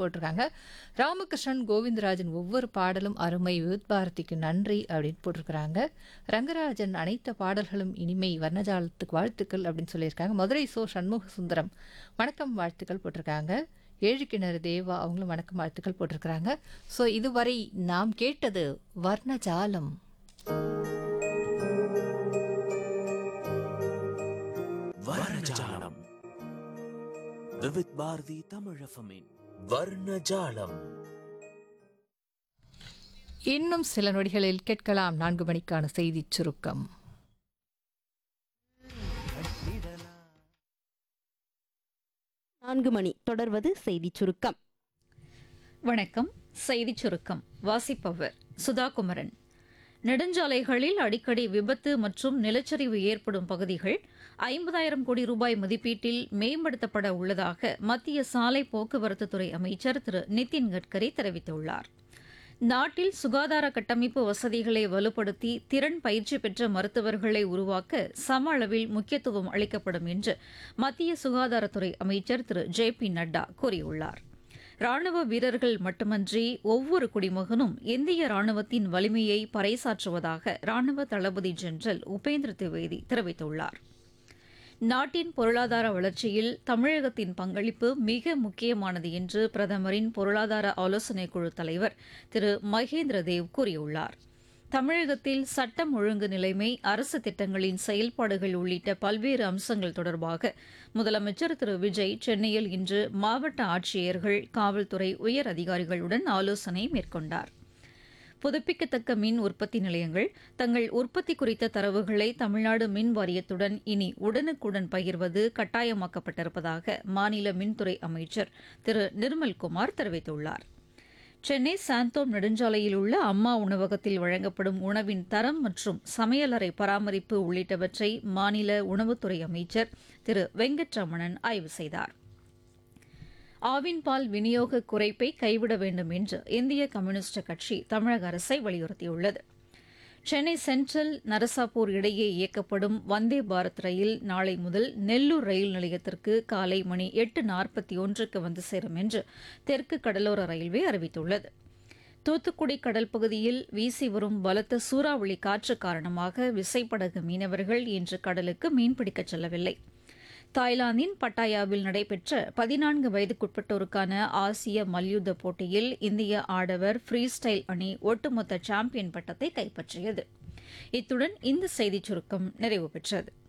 போட்டிருக்காங்க ராமகிருஷ்ணன் கோவிந்தராஜன் ஒவ்வொரு பாடலும் அருமை வித் பாரதிக்கு நன்றி அப்படின்னு போட்டிருக்கிறாங்க ரங்கராஜன் அனைத்து பாடல்களும் இனிமை வர்ணஜாலத்துக்கு வாழ்த்துக்கள் அப்படின்னு சொல்லியிருக்காங்க மதுரை சோ சண்முக சுந்தரம் வணக்கம் வாழ்த்துக்கள் போட்டிருக்காங்க ஏழு கிணறு தேவா அவங்களும் வணக்கம் வாழ்த்துக்கள் போட்டிருக்கிறாங்க ஸோ இதுவரை நாம் கேட்டது வர்ணஜாலம் வர்ணஜாலம் விவித் பாரதி தமிழஃபமின் வர்ணஜாலம் இன்னும் சில நொடிகளில் கேட்கலாம் நான்கு மணிக்கான செய்திச் சுருக்கம் நான்கு மணி தொடர்வது செய்திச் சுருக்கம் வணக்கம் செய்திச் சுருக்கம் வாசிப்பவர் சுதா குமரன் நெடுஞ்சாலைகளில் அடிக்கடி விபத்து மற்றும் நிலச்சரிவு ஏற்படும் பகுதிகள் ஐம்பதாயிரம் கோடி ரூபாய் மதிப்பீட்டில் மேம்படுத்தப்பட உள்ளதாக மத்திய சாலை போக்குவரத்துத்துறை அமைச்சர் திரு நிதின் கட்கரி தெரிவித்துள்ளார் நாட்டில் சுகாதார கட்டமைப்பு வசதிகளை வலுப்படுத்தி திறன் பயிற்சி பெற்ற மருத்துவர்களை உருவாக்க சம அளவில் முக்கியத்துவம் அளிக்கப்படும் என்று மத்திய சுகாதாரத்துறை அமைச்சர் திரு ஜே பி நட்டா கூறியுள்ளார் ராணுவ வீரர்கள் மட்டுமன்றி ஒவ்வொரு குடிமகனும் இந்திய ராணுவத்தின் வலிமையை பறைசாற்றுவதாக ராணுவ தளபதி ஜெனரல் உபேந்திர திவேதி தெரிவித்துள்ளார் நாட்டின் பொருளாதார வளர்ச்சியில் தமிழகத்தின் பங்களிப்பு மிக முக்கியமானது என்று பிரதமரின் பொருளாதார ஆலோசனைக் குழு தலைவர் திரு மகேந்திர தேவ் கூறியுள்ளார் தமிழகத்தில் சட்டம் ஒழுங்கு நிலைமை அரசு திட்டங்களின் செயல்பாடுகள் உள்ளிட்ட பல்வேறு அம்சங்கள் தொடர்பாக முதலமைச்சர் திரு விஜய் சென்னையில் இன்று மாவட்ட ஆட்சியர்கள் காவல்துறை உயர் அதிகாரிகளுடன் ஆலோசனை மேற்கொண்டார் புதுப்பிக்கத்தக்க மின் உற்பத்தி நிலையங்கள் தங்கள் உற்பத்தி குறித்த தரவுகளை தமிழ்நாடு மின் வாரியத்துடன் இனி உடனுக்குடன் பகிர்வது கட்டாயமாக்கப்பட்டிருப்பதாக மாநில மின்துறை அமைச்சர் திரு நிர்மல்குமார் தெரிவித்துள்ளார் சென்னை சாந்தோம் நெடுஞ்சாலையில் உள்ள அம்மா உணவகத்தில் வழங்கப்படும் உணவின் தரம் மற்றும் சமையலறை பராமரிப்பு உள்ளிட்டவற்றை மாநில உணவுத்துறை அமைச்சர் திரு வெங்கட்ரமணன் ஆய்வு செய்தார் ஆவின் பால் விநியோக குறைப்பை கைவிட வேண்டும் என்று இந்திய கம்யூனிஸ்ட் கட்சி தமிழக அரசை வலியுறுத்தியுள்ளது சென்னை சென்ட்ரல் நரசாப்பூர் இடையே இயக்கப்படும் வந்தே பாரத் ரயில் நாளை முதல் நெல்லூர் ரயில் நிலையத்திற்கு காலை மணி எட்டு நாற்பத்தி ஒன்றுக்கு வந்து சேரும் என்று தெற்கு கடலோர ரயில்வே அறிவித்துள்ளது தூத்துக்குடி கடல் பகுதியில் வீசி வரும் பலத்த சூறாவளி காற்று காரணமாக விசைப்படகு மீனவர்கள் இன்று கடலுக்கு மீன்பிடிக்கச் செல்லவில்லை தாய்லாந்தின் பட்டாயாவில் நடைபெற்ற பதினான்கு வயதுக்குட்பட்டோருக்கான ஆசிய மல்யுத்த போட்டியில் இந்திய ஆடவர் ஃப்ரீ ஸ்டைல் அணி ஒட்டுமொத்த சாம்பியன் பட்டத்தை கைப்பற்றியது இத்துடன் இந்த செய்திச் சுருக்கம் நிறைவு பெற்றது